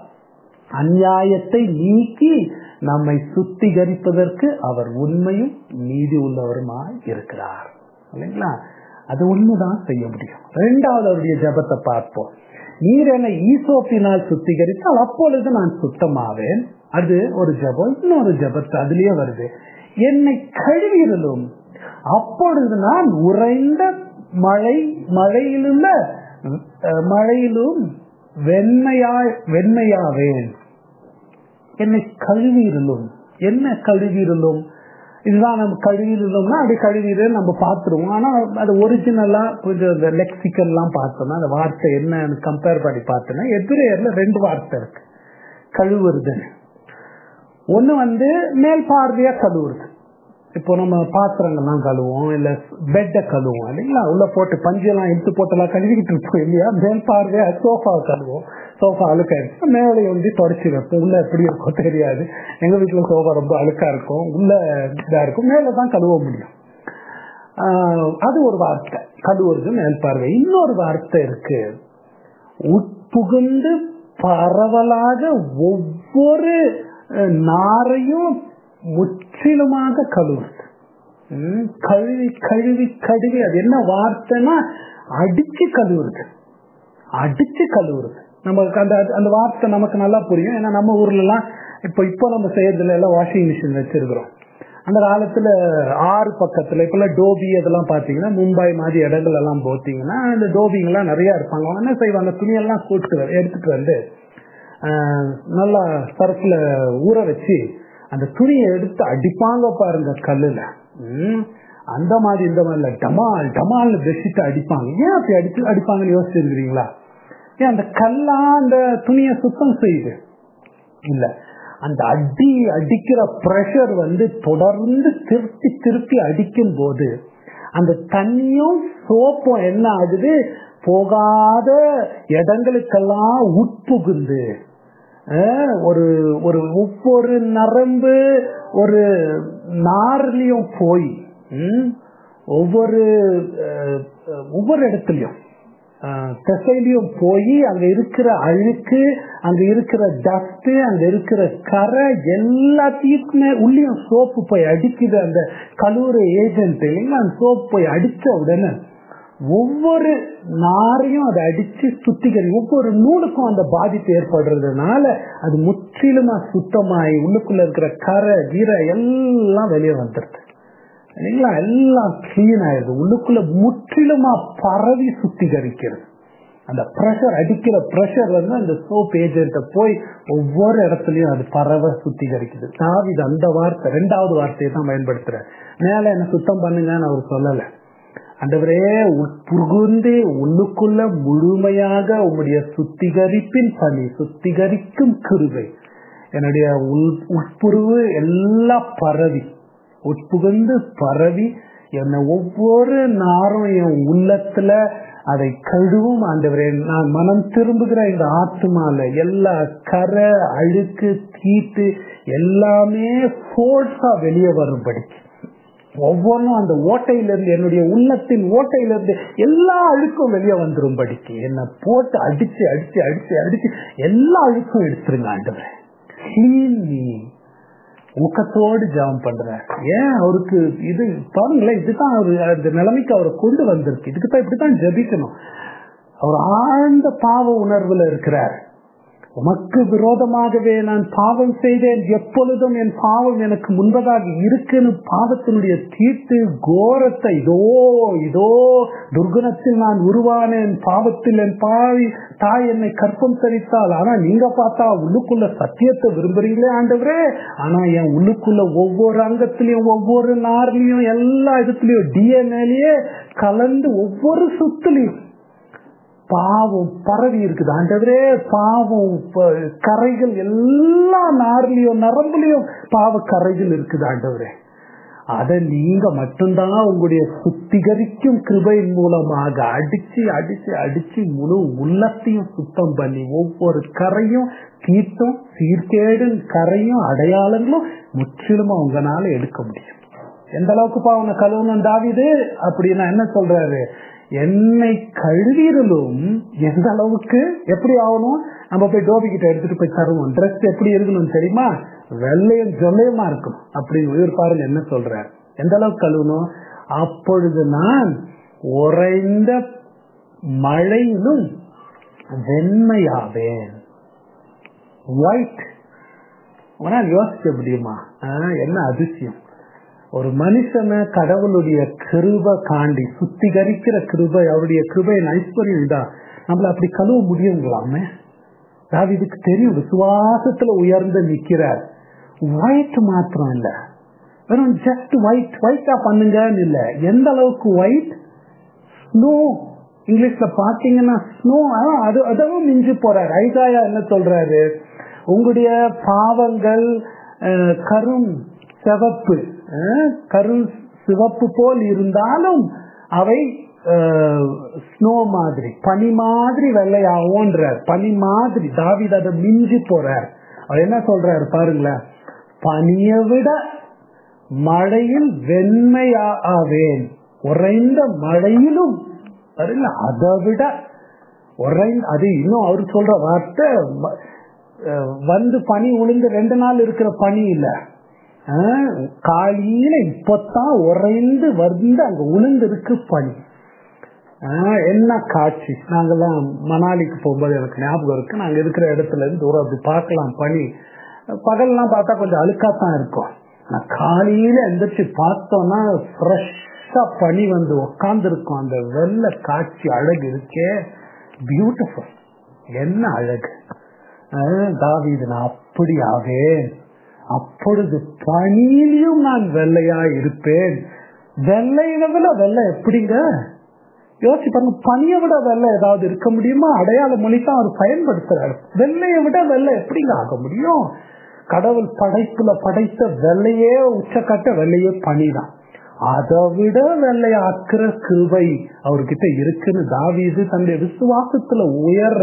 அநியாயத்தை நீக்கி நம்மை சுத்திகரிப்பதற்கு அவர் உண்மையும் நீதி உள்ளவருமாய் இருக்கிறார் இல்லைங்களா அது ஒண்ணுதான் செய்ய முடியும் இரண்டாவது அவருடைய ஜபத்தை பார்ப்போம் நீர் என்னை ஈசோப்பினால் சுத்திகரித்தால் அப்பொழுது நான் சுத்தமாவேன் அது ஒரு ஜபம் இன்னொரு ஜபத்து அதுலயே வருது என்னை கழுவிடலும் அப்பொழுது நான் உறைந்த மழை மழையிலுள்ள அஹ், மழையிலும் வெண்மையாய் வெண்மையாவேன் என்னை கழுவிடலும் என்ன கழுவிடலும் இதுதான் நம்ம கழுவிடலும்னா அப்படி கழுவிடு நம்ம பார்த்துருவோம் ஆனா அது ஒரிஜினலா கொஞ்சம் இந்த லெக்சிக்கல் எல்லாம் பார்த்தோம்னா அந்த வார்த்தை என்ன கம்பேர் பண்ணி பார்த்தோம்னா எதிரேர்ல ரெண்டு வார்த்தை இருக்கு கழுவுறது ஒண்ணு வந்து மேல் பார்வையா கழுவுறது இப்போ நம்ம பாத்திரங்கள்லாம் கழுவோம் இல்ல பெட்டை கழுவோம் இல்லைங்களா உள்ள போட்டு பஞ்செல்லாம் எடுத்து போட்டெல்லாம் கழுவிக்கிட்டு இருப்போம் இல்லையா மேல் பார்வையா சோஃபா கழுவோம் சோஃபா அழுக்காயிருச்சு மேலே வந்து தொடச்சி வைப்போம் உள்ள எப்படி இருக்கும் தெரியாது எங்க வீட்டுல சோஃபா ரொம்ப அழுக்கா இருக்கும் உள்ள இதா இருக்கும் மேல தான் கழுவ முடியும் ஆஹ் அது ஒரு வார்த்தை கழுவுறது மேல் பார்வை இன்னொரு வார்த்தை இருக்கு உட்புகுந்து பரவலாக ஒவ்வொரு அஹ், நாரையும் முற்றிலுமாக கழுவுறது ம், கழுவி கழுவி கழுவி அது என்ன வார்த்தைன்னா அடிச்சு கழுவுறது அடிச்சு கழுவுறது நமக்கு அந்த அந்த வார்த்தை நமக்கு நல்லா புரியும் ஏன்னா நம்ம ஊர்ல எல்லாம் இப்போ இப்போ நம்ம செய்யறதுல எல்லாம் வாஷிங் மிஷின் வச்சிருக்கிறோம் அந்த காலத்துல ஆறு பக்கத்துல இப்பெல்லாம் டோபி அதெல்லாம் பாத்தீங்கன்னா மும்பை மாதிரி இடங்கள் எல்லாம் போத்தீங்கன்னா அந்த டோபிங்க எல்லாம் நிறைய இருப்பாங்க அவங்க என்ன செய்வாங்க துணியெல்லாம் கூட்டு வ- எடுத்துட்டு வந்து ஆஹ், நல்லா சரக்குல ஊற வச்சு அந்த துணியை எடுத்து அடிப்பாங்க பாருங்க கல்லுல ம், அந்த மாதிரி இந்த மாதிரி இல்ல டமால் டமால்னு பெட்ஷீட் அடிப்பாங்க ஏன் அப்படி அடிச்சு அடிப்பாங்கன்னு யோசிச்சிருக்கிறீங்களா ஏன் அந்த கல்லா அந்த துணியை சுத்தம் செய்யுது இல்ல அந்த அடி அடிக்கிற பிரஷர் வந்து தொடர்ந்து திருப்பி திருப்பி அடிக்கும் போது அந்த தண்ணியும் சோப்பும் என்ன ஆகுது போகாத இடங்களுக்கெல்லாம் உட்புகுந்து அஹ், ஒரு ஒரு ஒவ்வொரு நரம்பு ஒரு நார்லயும் போய் ம், ஒவ்வொரு அஹ், ஒவ்வொரு இடத்துலயும் ஆஹ் திசையிலையும் போய் அங்க இருக்கிற அழுக்கு அங்க இருக்கிற டஸ்ட் அங்க இருக்கிற கரை எல்லாத்தையுமே உள்ளியும் சோப்பு போய் அடிக்குது அந்த கழுவுற ஏஜென்ட் இல்லைங்களா அந்த சோப்பு போய் அடிச்ச உடனே ஒவ்வொரு நாரையும் அதை அடிச்சு சுத்திகரி ஒவ்வொரு நூலுக்கும் அந்த பாதிப்பு ஏற்படுறதுனால அது முற்றிலுமா சுத்தமாயி உள்ளுக்குள்ள இருக்கிற கரை கீரை எல்லாம் வெளியே வந்துருது இல்லைங்களா எல்லாம் கிளீன் ஆயிடுது உள்ளுக்குள்ள முற்றிலுமா பரவி சுத்திகரிக்கிறது அந்த ப்ரெஷர் அடிக்கிற ப்ரெஷர் வந்து அந்த சோப் ஏஜென்ட்ட போய் ஒவ்வொரு இடத்துலயும் அது பரவ சுத்திகரிக்குது தாவிது அந்த வார்த்தை ரெண்டாவது வார்த்தையை தான் பயன்படுத்துற மேல என்ன சுத்தம் பண்ணுங்கன்னு அவர் சொல்லல அந்தவரே புகுந்து உள்ளுக்குள்ள முழுமையாக உங்களுடைய சுத்திகரிப்பின் பணி சுத்திகரிக்கும் கிருபை என்னுடைய உள் உட்புருவு எல்லாம் பரவி உட்புகுந்து பரவி என்னை ஒவ்வொரு நாரும் என் உள்ளத்துல அதை கழுவும் ஆண்டவரே நான் மனம் திரும்புகிற இந்த ஆத்மால எல்லா கரை அழுக்கு தீட்டு எல்லாமே ஃபோர்ஸா வெளியே வரும்படிக்கு ஒவ்வொன்றும் அந்த ஓட்டையிலிருந்து என்னுடைய உள்ளத்தின் ஊட்டையிலிருந்து எல்லா அழுக்கும் வெளியே வந்துரும்படிக்கு என்னை போட்டு அடிச்சு அடிச்சு அடிச்சு அடிச்சு எல்லா அழுக்கும் எடுத்துருங்க ஆண்டவரே கிளீன் மீ ஊக்கத்தோடு ஜெபம் பண்றார் ஏன் அவருக்கு இது பாருங்களேன் இதுதான் அவரு அந்த நிலைமைக்கு அவரை கொண்டு வந்திருக்கு இதுக்கு தான் இப்படித்தான் ஜெபிக்கணும் அவர் ஆழ்ந்த பாவ உணர்வுல இருக்கிறார் உமக்கு விரோதமாகவே நான் பாவம் செய்தேன் எப்பொழுதும் என் பாவம் எனக்கு முன்பதாக இருக்குன்னு பாவத்தினுடைய தீட்டு கோரத்தை இதோ இதோ துர்குணத்தில் நான் உருவானேன் பாவத்தில் என் பாவி தாய் என்னை கற்பம் தரித்தாள் ஆனா நீங்க பார்த்தா உள்ளுக்குள்ள சத்தியத்தை விரும்புறீங்களே ஆண்டவரே ஆனா என் உள்ளுக்குள்ள ஒவ்வொரு அங்கத்திலையும் ஒவ்வொரு நார்லயும் எல்லா இடத்துலயும் டிஎன்ஏலயே கலந்து ஒவ்வொரு சுத்துலையும் பாவம் பரவி இருக்குது ஆண்டவரே பாவம் ப- கரைகள் எல்லா நார்லயும் நரம்புலயும் பாவ கரைகள் இருக்குது ஆண்டவரே அதை நீங்க மட்டும்தான் உங்களுடைய சுத்திகரிக்கும் கிருபையின் மூலமாக அடிச்சு அடிச்சு அடிச்சு முழு உள்ளத்தையும் சுத்தம் பண்ணி ஒவ்வொரு கரையும் தீர்த்தம் சீர்கேடு கரையும் அடையாளங்களும் முற்றிலுமா உங்களால எடுக்க முடியும் எந்த அளவுக்கு பாவனை கழுவணும் தாவிது அப்படின்னா என்ன சொல்றாரு என்னை கழுவிரலும் எந்த அளவுக்கு எப்படி ஆகணும் நம்ம போய் டோபி கிட்ட எடுத்துட்டு போய் தருவோம் ட்ரெஸ் எப்படி இருக்கணும் தெரியுமா வெள்ளையும் ஜொல்லையுமா இருக்கணும் அப்படின்னு இவர் பாருங்க என்ன சொல்றாரு எந்த அளவுக்கு கழுவணும் அப்பொழுது நான் உறைந்த மழையிலும் வெண்மையாவேன் ஒயிட் உங்களால் யோசிக்க முடியுமா ஆஹ், என்ன அதிசயம் ஒரு மனுஷனை கடவுளுடைய கிருபை காண்டி சுத்திகரிக்கிற கிருபை அவருடைய கிருபையின் ஐஸ்வர்யம் தான் நம்மள அப்படி கழுவ முடியுங்களாமே தாவிதுக்கு தெரியும் விசுவாசத்துல உயர்ந்து நிக்கிறார் ஒயிட் மாத்திரம் இல்ல வெறும் ஜஸ்ட் ஒயிட் ஒயிட்டா பண்ணுங்கன்னு இல்ல எந்த அளவுக்கு ஒயிட் ஸ்னோ இங்கிலீஷ்ல பாத்தீங்கன்னா ஸ்னோ அது அதவும் மிஞ்சி போறாரு ஐசாயா என்ன சொல்றாரு உங்களுடைய பாவங்கள் அஹ், கரும் சிவப்பு அஹ், கரு சிவப்பு போல் இருந்தாலும் அவை ஸ்னோ மாதிரி பனி மாதிரி வெள்ளையாகும்ன்றார் பனி மாதிரி தாவித அதை மிஞ்சி போறார் அவர் என்ன சொல்றாரு பாருங்களேன் பனியை விட மழையில் வெண்மையாவேன் உறைந்த மழையிலும் பாருங்க அதை விட உறைந்த அது இன்னும் அவர் சொல்ற வார்த்தை ம- அஹ் வந்து பனி உளுந்து ரெண்டு நாள் இருக்கிற பனி இல்ல ஆஹ் காலையில இப்பத்தான் உறைந்து வந்து அங்க உளுந்து இருக்கு பனி ஆஹ் என்ன காட்சி நாங்கெல்லாம் மணாலிக்கு போகும்போது எனக்கு ஞாபகம் இருக்கு நாங்க இருக்கிற இடத்துல இருந்து தூரம் அப்படி பார்க்கலாம் பனி பகல்லாம் பார்த்தா கொஞ்சம் அழுக்காத்தான் இருக்கும் ஆனா காலையில எந்திரிச்சு பார்த்தோம்னா ஃப்ரெஷ்ஷா பனி வந்து உக்காந்து இருக்கும் அந்த வெள்ளை காட்சி அழகு இருக்கே பியூட்டிஃபுல் என்ன அழகு ஆஹ் தாவீது நான் அப்படி ஆவேன் அப்பொழுது பனியிலும் நான் வெள்ளையா இருப்பேன் வெள்ளையை விட வெள்ளை எப்படிங்க யோசிச்சு பாருங்க பனியை விட வெள்ளை ஏதாவது இருக்க முடியுமா அடையாள மொழி தான் அவர் பயன்படுத்துறாரு வெள்ளையை விட வெள்ளை எப்படிங்க ஆக முடியும் கடவுள் படைப்புல படைத்த வெள்ளையே உச்சக்கட்ட வெள்ளையே பனிதான் அதை விட வெள்ளையாக்குற கிருபை அவர்கிட்ட இருக்குன்னு தாவீது தன்னுடைய விசுவாசத்துல உயர்ற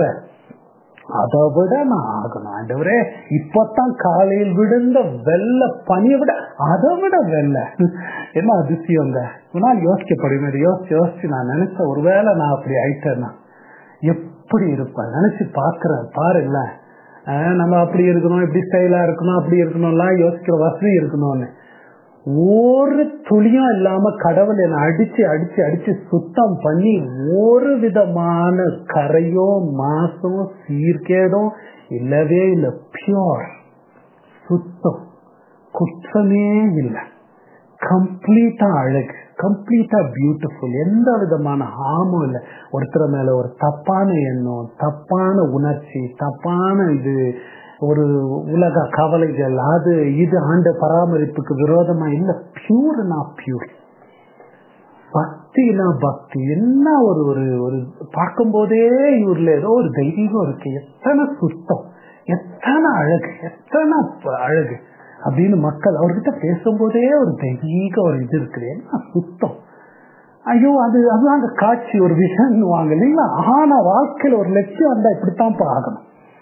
அதை விட நான் ஆகணும் ஆண்டவரே இப்பதான் காலையில் விழுந்த வெள்ள பனியை விட அதை விட வெள்ள என்ன அதிசயங்க ஒரு நாள் யோசிக்கப்படுமே யோசிச்சு யோசிச்சு நான் நினைச்சேன் ஒருவேளை நான் அப்படி ஆயிட்டேன்னா எப்படி இருப்பேன் நினைச்சு பாக்குறேன் பாருங்களேன் ஆஹ் நம்ம அப்படி இருக்கணும் இப்படி ஸ்டைலா இருக்கணும் அப்படி இருக்கணும்லாம் யோசிக்கிற வசதி இருக்கணும்னு ஒரு துளியும் இல்லாம கடவுள் என்னை அடிச்சு அடிச்சு அடிச்சு சுத்தம் பண்ணி ஒரு விதமான கரையோ மாசோ சீர்கேடோ இல்லவே இல்லை பியோர் சுத்தம் குற்றமே இல்லை கம்ப்ளீட்டா அழகு கம்ப்ளீட்டா பியூட்டிஃபுல் எந்த விதமான ஹாமும் இல்லை ஒருத்தர் மேல ஒரு தப்பான எண்ணம் தப்பான உணர்ச்சி தப்பான இது ஒரு உலக கவலைகள் அது இது ஆண்ட பராமரிப்புக்கு விரோதமா இல்ல பியூர்னா பியூர் பக்தினா பக்தி என்ன ஒரு ஒரு ஒரு பார்க்கும் போதே இவர்ல ஏதோ ஒரு தெய்வீகம் இருக்கு எத்தனை சுத்தம் எத்தனை அழகு எத்தனை ப- அழகு அப்படின்னு மக்கள் அவர்கிட்ட பேசும்போதே ஒரு தெய்வீக ஒரு இது இருக்குது என்ன சுத்தம் ஐயோ அது அதுதான் அந்த காட்சி ஒரு விஷன் வாங்க இல்லைங்களா ஆனா வாழ்க்கையில ஒரு லட்சியம் வந்தா இப்படித்தான் ஆகணும்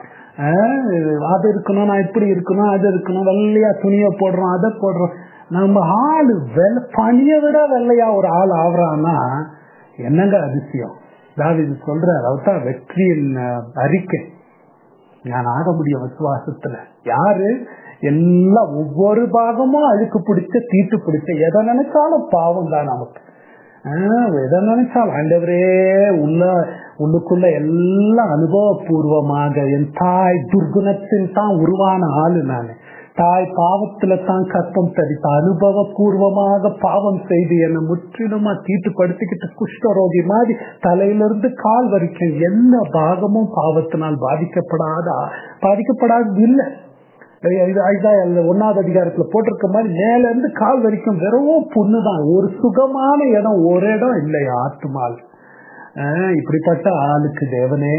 ஆஹ் அது இருக்கணும் நான் இப்படி இருக்கணும் அது இருக்கணும் வெள்ளையா துணியை போடுறோம் அதை போடுறோம் நம்ம ஆளு வெள்ள பனியை விட வெள்ளையா ஒரு ஆள் ஆகுறான்னா என்னங்க அதிசயம் தாவிது சொல்றார் அவர்தான் வெற்றியின் அஹ், அறிக்கை நான் ஆக முடியும் விசுவாசத்துல யாரு எல்லாம் ஒவ்வொரு பாகமும் அழுக்கு பிடிச்ச தீட்டு பிடிச்ச எதை நினைச்சாலும் பாவம் தான் நமக்கு ஆஹ் எதை நினைச்சாலும் ஆண்டவரே உள்ள உள்ளுக்குள்ள எல்லாம் அனுபவபூர்வமாக என் தாய் துர்குணத்தில் தான் உருவான ஆளு நானு தாய் பாவத்துல தான் கற்பம் தரித்த அனுபவபூர்வமாக பாவம் செய்து என்னை முற்றிலுமா தீட்டுப்படுத்திக்கிட்டு குஷ்டரோகி மாதிரி தலையிலிருந்து கால் வரைக்கும் எந்த பாகமும் பாவத்தினால் பாதிக்கப்படாத பாதிக்கப்படாதது இல்லை இது ஐசாயல்ல ஒன்னாவது அதிகாரத்துல போட்டிருக்க மாதிரி மேல இருந்து கால் வரைக்கும் வெறும் பொண்ணுதான் ஒரு சுகமான இடம் ஒரு இடம் இல்லையா ஆத்துமால் ஆஹ் இப்படிப்பட்ட ஆளுக்கு தேவனே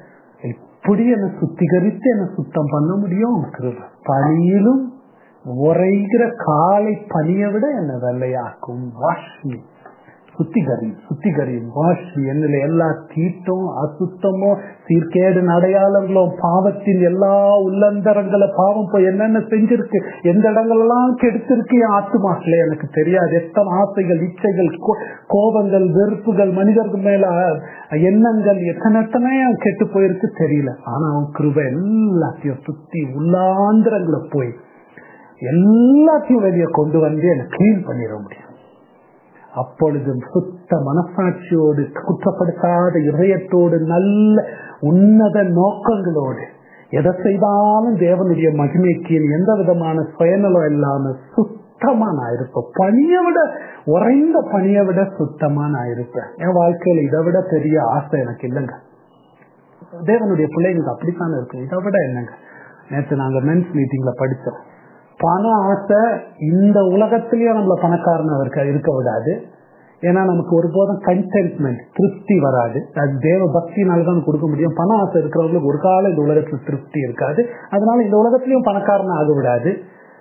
இப்படி என்ன சுத்திகரித்து என்ன சுத்தம் பண்ண முடியும் கிருபை. பனியிலும் உரைகிற காலை பனியை விட என்ன வெள்ளையாக்கும் வாஷ்மி சுத்திகரி சுத்திகரி வாஷ்மி என்னில எல்லா தீட்டும் அசுத்தமும் சீர்கேடு அடையாளங்களும் பாவத்தின் எல்லா உள்ளந்தரங்களை பாவம் போய் என்னென்ன செஞ்சிருக்கு எந்த இடங்களெல்லாம் கெடுத்திருக்கு என் ஆத்துமாக்களே எனக்கு தெரியாது எத்தனை ஆசைகள் இச்சைகள் கோ- கோபங்கள் வெறுப்புகள் மனிதர்கள் மேல அஹ், எண்ணங்கள் எத்தனை எத்தனை கெட்டு போயிருக்கு தெரியல ஆனா அவன் கிருபை எல்லாத்தையும் சுத்தி உள்ளாந்திரங்களை போய் எல்லாத்தையும் வெளியே கொண்டு வந்து என்னை கிளீன் பண்ணிட முடியும் அப்பொழுது சுத்த மனசாட்சியோடு குற்றப்படுத்தாத இதயத்தோடு நல்ல உன்னத நோக்கங்களோடு எதை செய்தாலும் தேவனுடைய மகிமைக்கு எந்த விதமான சுயநலம் இல்லாம சுத்தமா நான் இருப்பேன் பணியை விட உறைந்த பணியை விட சுத்தமா நான் இருப்பேன் என் வாழ்க்கையில இதை விட பெரிய ஆசை எனக்கு இல்லைங்க தேவனுடைய பிள்ளைங்களுக்கு அப்படித்தானே இருக்கு இதை விட என்னங்க நேற்று நாங்க மென்ஸ் மீட்டிங்ல படிச்சோம் பண ஆசை இந்த உலகத்திலயும் நம்மள பணக்காரன் இருக்க இருக்க விடாது ஏன்னா நமக்கு ஒருபோதும் கண்டென்ட்மெண்ட் திருப்தி வராது அது தேவ பக்தினால தான் கொடுக்க முடியும் பண ஆசை இருக்கிறவங்களுக்கு ஒரு காலம் இந்த உலகத்துல திருப்தி இருக்காது அதனால இந்த உலகத்திலயும் பணக்காரன் ஆக விடாது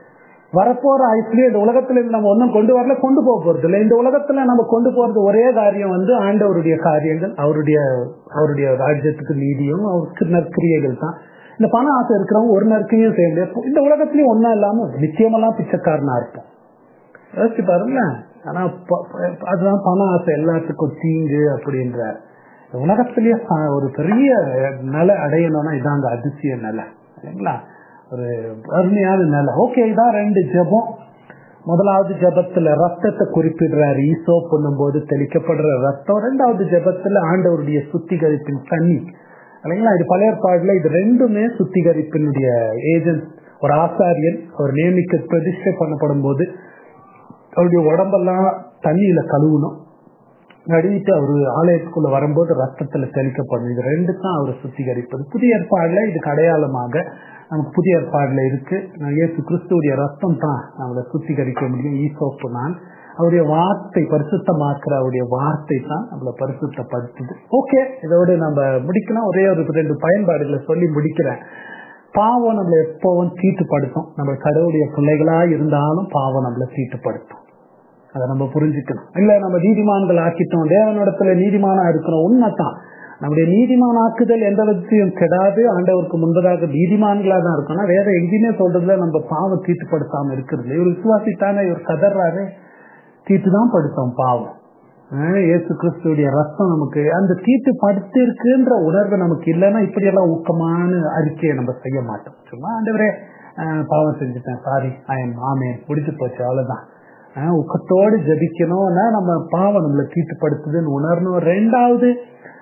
வரப்போற ஆயுஷ்லயே இந்த உலகத்துல இருந்து நம்ம ஒன்றும் கொண்டு வரல கொண்டு போக போறது இல்லை இந்த உலகத்துல நம்ம கொண்டு போறது ஒரே காரியம் வந்து ஆண்டவருடைய காரியங்கள் அவருடைய அவருடைய ராஜ்யத்துக்கு நீதியும் அவருக்கு நற்கிரியைகள் தான் இந்த பண ஆசை இருக்கிறவங்க ஒரு நற்கையும் செய்ய முடியாது இந்த உலகத்திலயும் ஒன்றும் இல்லாம நிச்சயமெல்லாம் பிச்சைக்காரனா இருப்போம் யோசிச்சு பாருங்க ஆனா ப- ப- அதுதான் பண ஆசை எல்லாத்துக்கும் தீங்கு அப்படின்ற உலகத்திலேயே ச- ஒரு பெரிய நிலை அடையணும்னா இதாங்க அதிசய நிலை இல்லைங்களா ஒரு அருமையான நிலை ஓகே இதான் ரெண்டு ஜெபம் முதலாவது ஜெபத்துல ரத்தத்தை குறிப்பிடுறாரு ஈசோ பண்ணும்போது தெளிக்கப்படுற ரத்தம் ரெண்டாவது ஜெபத்துல ஆண்டவருடைய சுத்திகரிப்பின் தண்ணி இல்லைங்களா இது பழைய ஏற்பாடுல இது ரெண்டுமே சுத்திகரிப்பினுடைய ஏஜென்ட் ஒரு ஆசாரியன் அவர் நியமிக்க பிரதிஷ்டை பண்ணப்படும் போது அவருடைய உடம்பெல்லாம் தண்ணியில கழுவணும் நடுவிட்டு அவரு ஆலயத்துக்குள்ள வரும்போது ரத்தத்துல தெளிக்கப்படும் இது ரெண்டு தான் அவர் சுத்திகரிப்பது புதிய ஏற்பாடுல இதுக்கு அடையாளமாக நமக்கு புதிய ஏற்பாடுல இருக்கு நான் இயேசு கிறிஸ்துவுடைய ரத்தம் தான் நம்மளை சுத்திகரிக்க முடியும் ஈசோப்பு நான் அவருடைய வார்த்தை பரிசுத்தமாக்குற அவருடைய வார்த்தை தான் நம்மளை பரிசுத்தப்படுத்துது ஓகே இதோட நம்ம முடிக்கணும் ஒரே ஒரு ரெண்டு பயன்பாடுகளை சொல்லி முடிக்கிறேன் பாவம் நம்மளை எப்பவும் தீட்டுப்படுத்தும் நம்ம கடவுளுடைய பிள்ளைகளா இருந்தாலும் பாவம் நம்மளை தீட்டுப்படுத்தும் அதை நம்ம புரிஞ்சுக்கணும் இல்ல நம்ம நீதிமான்கள் ஆக்கிட்டோம் தேவனிடத்துல நீதிமானா இருக்கணும் உண்மைதான் நம்முடைய நீதிமான் ஆக்குதல் எந்த விதத்தையும் கெடாது ஆண்டவருக்கு முன்பதாக நீதிமான்களா தான் இருக்கணும் வேற எங்கேயுமே சொல்றதுல நம்ம பாவம் தீட்டுப்படுத்தாம இருக்கிறது இவர் விசுவாசித்தானே இவர் கதறாரு தீட்டு தான் படுத்தோம் பாவம் ஆஹ் இயேசு கிறிஸ்துடைய ரத்தம் நமக்கு அந்த தீட்டு படுத்து இருக்குன்ற உணர்வு நமக்கு இல்லைன்னா இப்படி எல்லாம் ஊக்கமான அறிக்கையை நம்ம செய்ய மாட்டோம் சும்மா ஆண்டவரே ஆஹ் பாவம் செஞ்சுட்டேன் சாரி ஐஎம் ஆமே முடிச்சு போச்சு அவ்வளவுதான் ஆஹ் ஊக்கத்தோடு ஜபிக்கணும்னா நம்ம பாவம் நம்மளை தீட்டுப்படுத்துதுன்னு உணரணும் ரெண்டாவது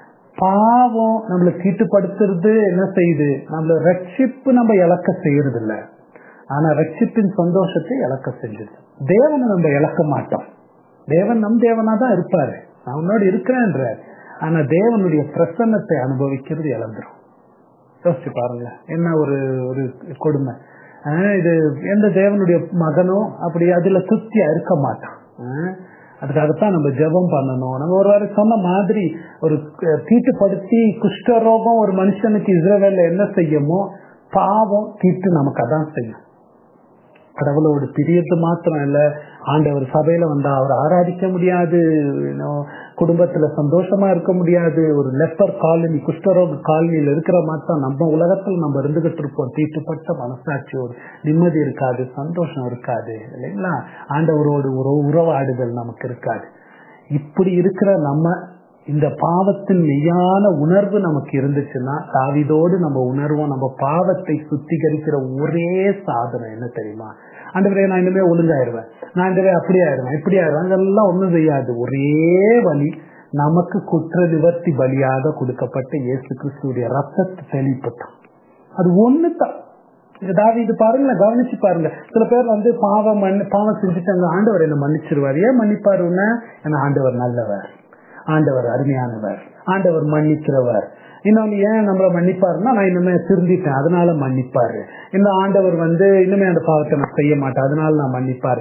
பாவம் நம்மளை தீட்டுப்படுத்துறது என்ன செய்யுது நம்மள ரட்சிப்பு நம்ம இழக்க செய்யறது இல்ல ஆனா ரட்சிப்பின் சந்தோஷத்தை இழக்க செஞ்சுது தேவனை நம்ம இழக்க மாட்டோம் தேவன் நம் தேவனா தான் இருப்பாரு நான் உன்னோடு இருக்கிறேன்ற ஆனா தேவனுடைய பிரசன்னத்தை அனுபவிக்கிறது இழந்துரும் யோசிச்சு பாருங்க என்ன ஒரு ஒரு கொடுமை ஆஹ் இது எந்த தேவனுடைய மகனோ அப்படி அதுல திருப்தியா இருக்க மாட்டான் ஆஹ் அதுக்காகத்தான் நம்ம ஜெபம் பண்ணணும் நம்ம ஒரு வாரம் சொன்ன மாதிரி ஒரு க- தீட்டுப்படுத்தி குஷ்டரோகம் ஒரு மனுஷனுக்கு இஸ்ரவேல்ல என்ன செய்யுமோ பாவம் தீட்டு நமக்கு அதான் செய்யும் கடவுளோடு பிரியது மாத்திரம் இல்ல ஆண்டவர் சபையில வந்தா அவர் ஆராதிக்க முடியாது you know, குடும்பத்துல சந்தோஷமா இருக்க முடியாது ஒரு லெப்பர் காலனி குஷ்டரோக காலனியில் இருக்கிற மாத்திரம் நம்ம உலகத்துல நம்ம இருந்துகிட்டு இருப்போம் தீட்டுப்பட்ட மனசாட்சி ஒரு நிம்மதி இருக்காது சந்தோஷம் இருக்காது இல்லைங்களா ஆண்டவரோடு ஒரு உறவாடுதல் நமக்கு இருக்காது இப்படி இருக்கிற நம்ம இந்த பாவத்தின் மெய்யான உணர்வு நமக்கு இருந்துச்சுன்னா தாவிதோடு நம்ம உணர்வோம் நம்ம பாவத்தை சுத்திகரிக்கிற ஒரே சாதனம் என்ன தெரியுமா ஆண்டவரே நான் இனிமே ஒழுங்காயிருவேன் நான் இனிமே அப்படி ஆயிருவேன் இப்படி ஆயிருவேன் அதெல்லாம் ஒண்ணும் செய்யாது ஒரே வழி நமக்கு குற்ற நிவர்த்தி பலியாக கொடுக்கப்பட்ட இயேசு கிறிஸ்துடைய ரத்தத்தை தெளிப்பட்டான் அது ஒண்ணுதான் ஏதாவது இது பாருங்க கவனிச்சு பாருங்க சில பேர் வந்து பாவம் மன்னி பாவம் செஞ்சுட்டாங்க ஆண்டவர் என்ன மன்னிச்சிருவார் ஏன் மன்னிப்பாருன்னா ஏன்னா ஆண்டவர் நல்லவர் ஆண்டவர் அருமையானவர் ஆண்டவர் மன்னிக்கிறவர் இன்னொன்னு ஏன் நம்மள மன்னிப்பாருன்னா நான் இனிமே திருந்திட்டேன் அதனால மன்னிப்பாரு இந்த ஆண்டவர் வந்து இனிமே அந்த பாவத்தை நான் செய்ய மாட்டேன் அதனால நான் மன்னிப்பாரு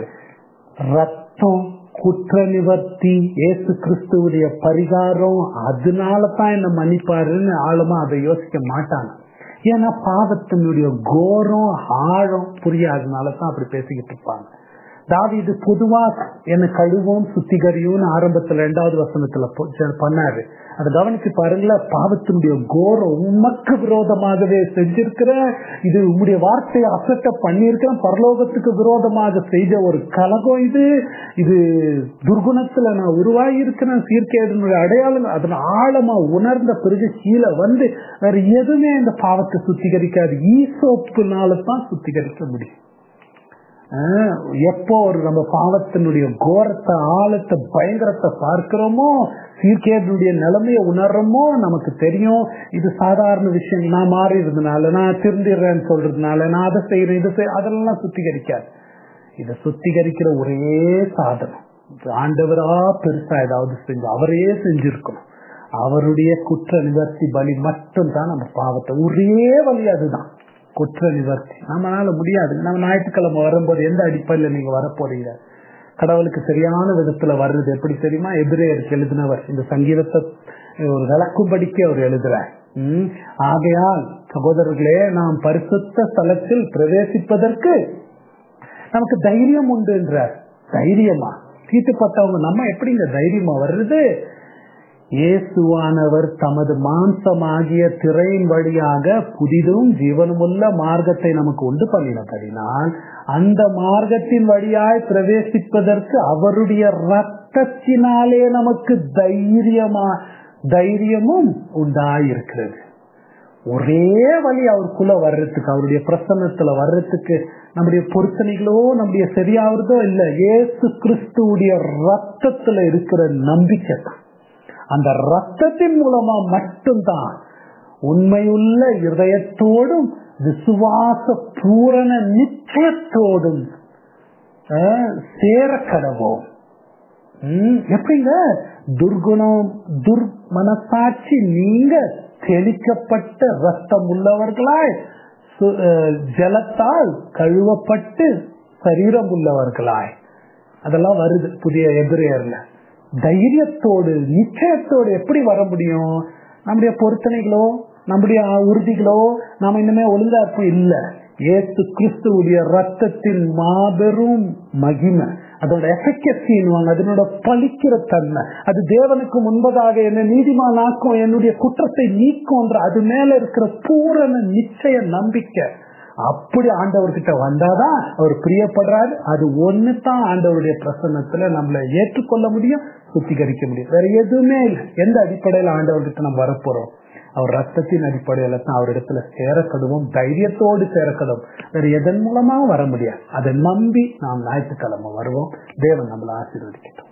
ரத்தம் குற்ற நிவர்த்தி இயேசு கிறிஸ்துவுடைய பரிகாரம் அதனால தான் என்ன மன்னிப்பாருன்னு ஆழமா அதை யோசிக்க மாட்டாங்க ஏன்னா பாவத்தினுடைய கோரம் ஆழம் புரியாதனால தான் அப்படி பேசிக்கிட்டு இருப்பாங்க தாவீது பொதுவா என்ன கழுவும் சுத்திகரியும் ஆரம்பத்துல ரெண்டாவது வசனத்துல பொ- ஜ- பண்ணாரு அதை கவனிச்சு பாருங்களேன் பாவத்தினுடைய கோரம் உமக்கு விரோதமாகவே செஞ்சிருக்கிற இது உம்முடைய வார்த்தையை அசட்ட பண்ணியிருக்கிறேன் பரலோகத்துக்கு விரோதமாக செய்த ஒரு கலகம் இது இது துர்குணத்துல நான் உருவாகி இருக்கிறேன் சீர்கேடனுடைய அடையாளம் அதன் ஆழமா உணர்ந்த பிறகு கீழே வந்து வேற எதுவுமே இந்த பாவத்தை சுத்திகரிக்காது ஈசோப்புனால தான் சுத்திகரிக்க முடியும் ஆஹ் எப்போ ஒரு நம்ம பாவத்தினுடைய கோரத்தை ஆழத்தை பயங்கரத்தை பார்க்கிறோமோ சீர்கேடனுடைய நிலைமையை உணர்றோமோ நமக்கு தெரியும் இது சாதாரண விஷயம் நான் மாறி இருந்தனால நான் திருந்திடுறேன்னு சொல்றதுனால நான் அதை செய்யறேன் இதை செய் அதெல்லாம் சுத்திகரிக்காது இதை சுத்திகரிக்கிற ஒரே சாதனம் இது ஆண்டவரா பெருசா ஏதாவது செஞ்சு அவரே செஞ்சிருக்கணும் அவருடைய குற்ற நிவர்த்தி பலி மட்டும் தான் நம்ம பாவத்தை ஒரே வழி அதுதான் குற்ற நிவர்த்தி நம்மளால முடியாது நம்ம ஞாயிற்றுக்கிழமை வரும்போது எந்த அடிப்படையில நீங்க வரப்போறீங்க கடவுளுக்கு சரியான விதத்துல வர்றது எப்படி தெரியுமா எதிரேயருக்கு எழுதினவர் இந்த சங்கீதத்தை ஒரு விளக்கும்படிக்கு அவர் எழுதுறார் உம் ஆகையால் சகோதரர்களே நாம் பரிசுத்த ஸ்தலத்தில் பிரவேசிப்பதற்கு நமக்கு தைரியம் உண்டுன்றார் தைரியமா தீட்டுப்பட்டவங்க நம்ம எப்படிங்க தைரியமா வர்றது இயேசுவானவர் தமது மாம்சமாகிய திரையின் வழியாக புதிதும் ஜீவனமுள்ள மார்க்கத்தை நமக்கு உண்டு பண்ணினபடினால் அந்த மார்க்கத்தின் வழியாய் பிரவேசிப்பதற்கு அவருடைய ரத்தத்தினாலே நமக்கு தைரியமா தைரியமும் உண்டாயிருக்கிறது ஒரே வழி அவருக்குள்ள வர்றதுக்கு அவருடைய பிரசன்னத்துல வர்றதுக்கு நம்முடைய பொருத்தனைகளோ நம்முடைய சரியாவதோ இல்ல ஏசு கிறிஸ்துவுடைய ரத்தத்துல இருக்கிற நம்பிக்கை தான் அந்த ரத்தத்தின் மூலமா மட்டும்தான் உண்மையுள்ள இதயத்தோடும் விசுவாச பூரண நிச்சயத்தோடும் சேர கடவோம் எப்படிங்க துர்குணம் துர் மனசாட்சி நீங்க தெளிக்கப்பட்ட ரத்தம் உள்ளவர்களாய் ஜலத்தால் கழுவப்பட்டு சரீரம் உள்ளவர்களாய் அதெல்லாம் வருது புதிய எதிரியர்ல தைரியத்தோடு நிச்சயத்தோடு எப்படி வர முடியும் நம்முடைய பொருத்தனைகளோ நம்முடைய உறுதிகளோ நாம இன்னுமே ஒழுங்கா இருப்போம் இல்ல ஏசு கிறிஸ்துவுடைய ரத்தத்தின் மாபெரும் மகிமை அதோட எஃபெக்டிவாங்க அதனோட பழிக்கிற தன்மை அது தேவனுக்கு முன்பதாக என்ன நீதிமானாக்கும் என்னுடைய குற்றத்தை நீக்கும்ன்ற அது மேல இருக்கிற பூரண நிச்சய நம்பிக்கை அப்படி ஆண்டவர்கிட்ட வந்தாதான் அவர் பிரியப்படுறாரு அது ஒண்ணு தான் ஆண்டவருடைய பிரசன்னத்துல நம்மளை ஏற்றுக்கொள்ள முடியும் சுத்திகரிக்க முடியும் வேற எதுவுமே இல்லை எந்த அடிப்படையில ஆண்டவர்கிட்ட நம்ம வரப்போறோம் அவர் ரத்தத்தின் அடிப்படையில தான் அவரிடத்துல சேரக்கடுவோம் தைரியத்தோடு சேரக்கடும் வேற எதன் மூலமா வர முடியாது அதை நம்பி நாம் ஞாயிற்றுக்கிழமை வருவோம் தேவன் நம்மளை ஆசீர்வதிக்கட்டும்